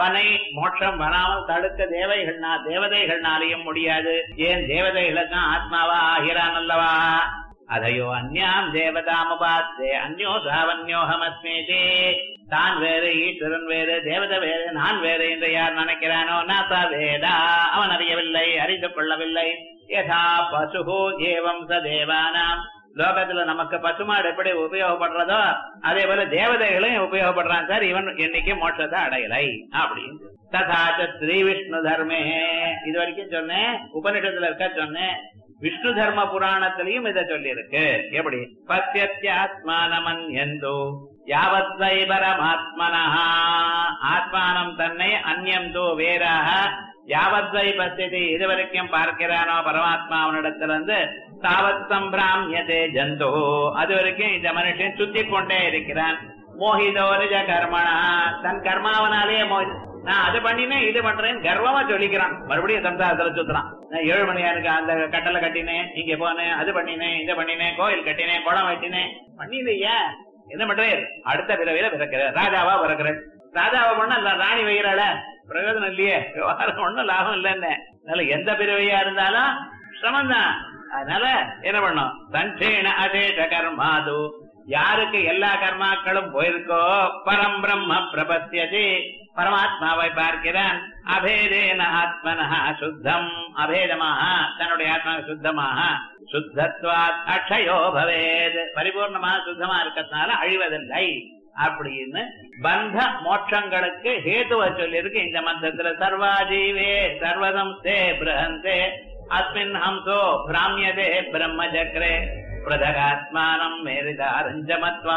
பனை மோட்சம் வராமல் தடுக்க தேவைகள்னா தேவதைகள்னாலையும் முடியாது ஏன் தேவதைகளுக்கும் ஆத்மாவா ஆகிறான் அல்லவா அதையோ அந்யாம் தேவதாமுபாத்தே அந்யோ சாவன்யோகமஸ்மேதே தான் வேறு ஈஸ்வரன் வேறு தேவதை வேறு நான் வேறு என்று யார் நினைக்கிறானோ நாசா வேதா அவன் அறியவில்லை அறிந்து கொள்ளவில்லை யதா பசுஹோ ஏவம் ச தேவானாம் லோகத்துல நமக்கு பசுமாடு எப்படி உபயோகப்படுறதோ அதே போல தேவதைகளையும் உபயோகப்படுறான் சார் இவன் என்னைக்கு மோட்சத்தை அடையலை அப்படின்னு ததாச்ச ஸ்ரீ விஷ்ணு தர்மே இது வரைக்கும் சொன்னேன் உபனிஷத்துல இருக்க சொன்னேன் விஷ்ணு தர்ம புராணத்திலையும் இதை சொல்லி இருக்கு எப்படி பத்தியத்யாத்மானமன் எந்தோ யாவத்வை பரமாத்மனா ஆத்மானம் தன்னை அந்யம் தோ வேறாக யாவத்வை பத்தியதை இதுவரைக்கும் பார்க்கிறானோ பரமாத்மா அவனிடத்திலிருந்து தாவத் சம்பிராமியதே ஜந்தோ அது வரைக்கும் இந்த மனுஷன் சுத்தி கொண்டே இருக்கிறான் மோகிதோ நிஜ கர்மனா தன் கர்மாவனாலேயே மோகி நான் அது பண்ணினேன் இது பண்றேன் கர்வமா சொல்லிக்கிறான் மறுபடியும் சம்சாரத்துல சுத்துறான் நான் ஏழு மணியா இருக்கு அந்த கட்டளை கட்டினேன் இங்க போனேன் அது பண்ணினேன் இது பண்ணினேன் கோயில் கட்டினேன் குளம் வெட்டினேன் பண்ணிலையா என்ன பண்றேன் அடுத்த பிறவில பிறக்கிறேன் ராஜாவா பிறக்கிறேன் ராஜாவா பண்ண இல்ல ராணி வைகிறாள பிரயோஜனம் இல்லையே விவகாரம் ஒண்ணும் லாபம் இல்லைன்னு அதனால எந்த பிறவியா இருந்தாலும் சிரமம் தான் அதனால என்ன பண்ணும் சஞ்சேன அசேஷ கர்மாது யாருக்கு எல்லா கர்மாக்களும் போயிருக்கோ பரம் பிரம்ம பிரபத்தியதி பரமாத்மாவை பார்க்கிறான் அபேதேன ஆத்மனஹ சுத்தம் அபேதமாக தன்னுடைய ஆத்மா சுத்தமாக சுத்தத்வாத் அக்ஷயோ பவேத் பரிபூர்ணமாக சுத்தமா இருக்கிறதுனால அழிவதில்லை அப்படின்னு பந்த மோட்சங்களுக்கு ஹேதுவ சொல்லியிருக்கு இந்த மந்திரத்துல சர்வாஜீவே சர்வதம்சே பிரஹந்தே அஸ்மின் ஹம்சோ பிராமியதே பிரம்ம சக்கரே பிரதகாத்மானம் மேரிதாரஞ்சமத்வா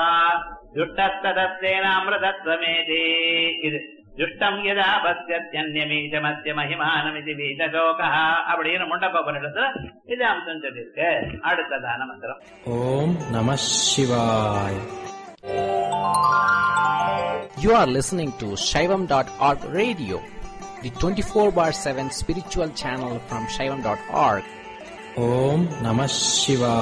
துட்டஸ்ததத்தேனாமிரதத்வமேதி இது துஷ்டம் யதா பஸ்யத்யன்யமீஜமத்ய மகிமானமிதி வீதசோகா அப்படின்னு முண்டப்பனிடத்துல இது அம்சம் சொல்லியிருக்கு அடுத்ததான மந்திரம் ஓம் நம சிவாய் You are listening to Shaivam.org radio, the 24 bar 7 spiritual channel from Shaivam.org. ஓம் நம சிவாய்